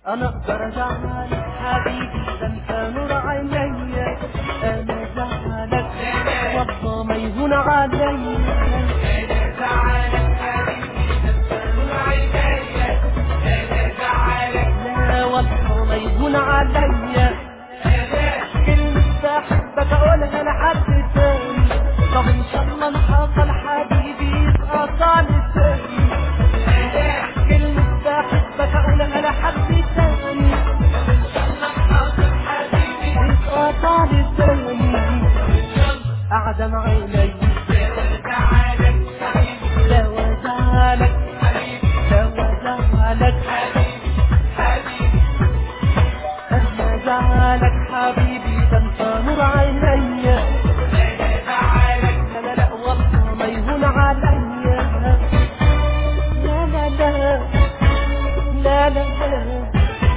انا اقدر ازعلك حبيبي ده انت نور عينيا انا زعلك والله ما يهون عليا انا زعلك حبيبي ده انت نور عينيا انا زعلك لا والله ما يهون عليا انا كلمة بحبك اقولها لحد تاني طب ان شاء الله انحصل حبيبي يبقى طالب تاني انا كلمة بحبك اقولها لحد تاني ان شاء الله حاضر حبيبي يبقى طالب تاني ان شاء الله قاعدة مع عيني زعلك حبيبي لا وزعلك حبيبي لا وزعلك حبيبي حبيبي انا زعلك حبيبي ده انت نور عينيا انا زعلك لا لا لا والله ما يهون عليا لا لا لا لا لا لا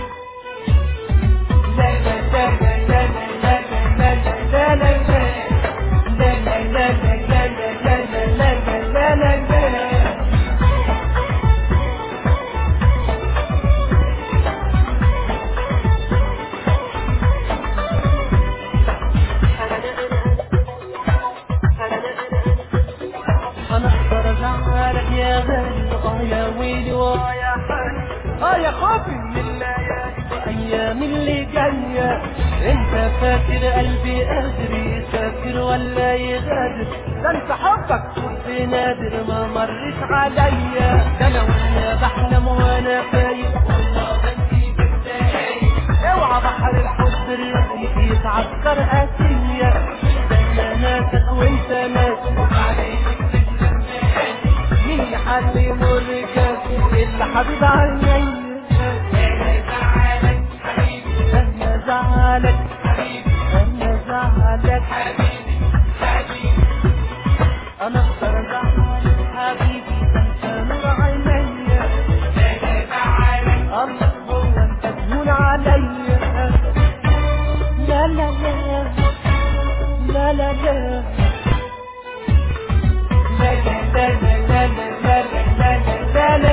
انا اقدر ازعلك يا غالي اه يا ويلي واه يا حالي اه يا خوفي من الليالي الايام اللي جايه انت فاكر قلبي قادر يسافر ولا يغادر ده انت حبك حب نادر ما مرت عليا ده انا وانا بحلم وانا فايق والله بنسي بالدقايق اوعى بحر الحب الرقيق يتعكر قاسية ده انا ناسك وانت ناسي وبعدين مين حد يمر كافي الا حبيب عيني انا زعلك حبيبي انا زعلك حبيبي انا زعلك حبيبي حبيبي انا اقدر ازعلك حبيبي ده انت نور عينيا انا زعلك الله هو انت تهون عليا لا لا لا لا لا لا لا لا لا لا لا لا لا لا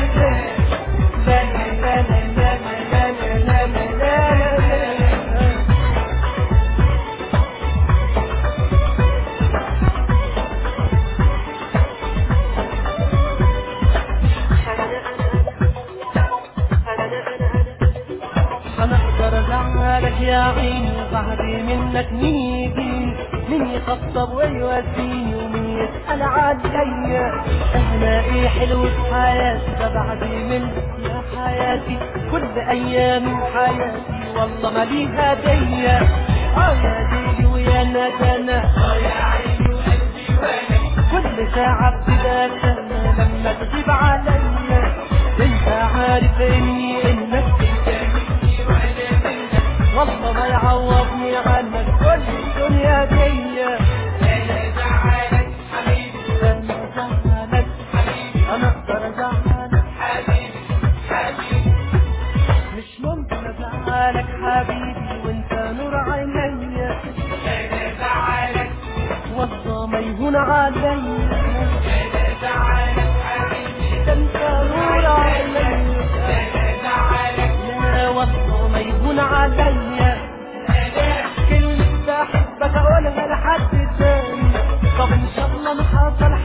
انا اقدر ازعلك يا عيني وبعدي منك مين يجيني مين يخطب ويوديني ومين يسأل عليا انا ايه حلو في حياتي ده بعدي منك يا حياتي كل ايام حياتي والله ما ليها دية اه يا ليلي ويا ندنا اه يا عيني وقلبي وانا كل ساعة بتبقى لما تغيب عليا انت عارف اني انك مني وانا منك والله ما يعوضني عنك كل الدنيا دي انا زعلك حبيبي انا زعلك حبيبي انا اقدر ازعلك حبيبي حبيبي مش ممكن ازعلك حبيبي وانت نور عينيا انا زعلك والله ما يهون عليا انا زعلك حبيبي ده انت نور عينيا انا زعلك لا والله ما يهون عليا انا كلمة بحبك اقولها لحد تاني طب ان شاء الله ما حصل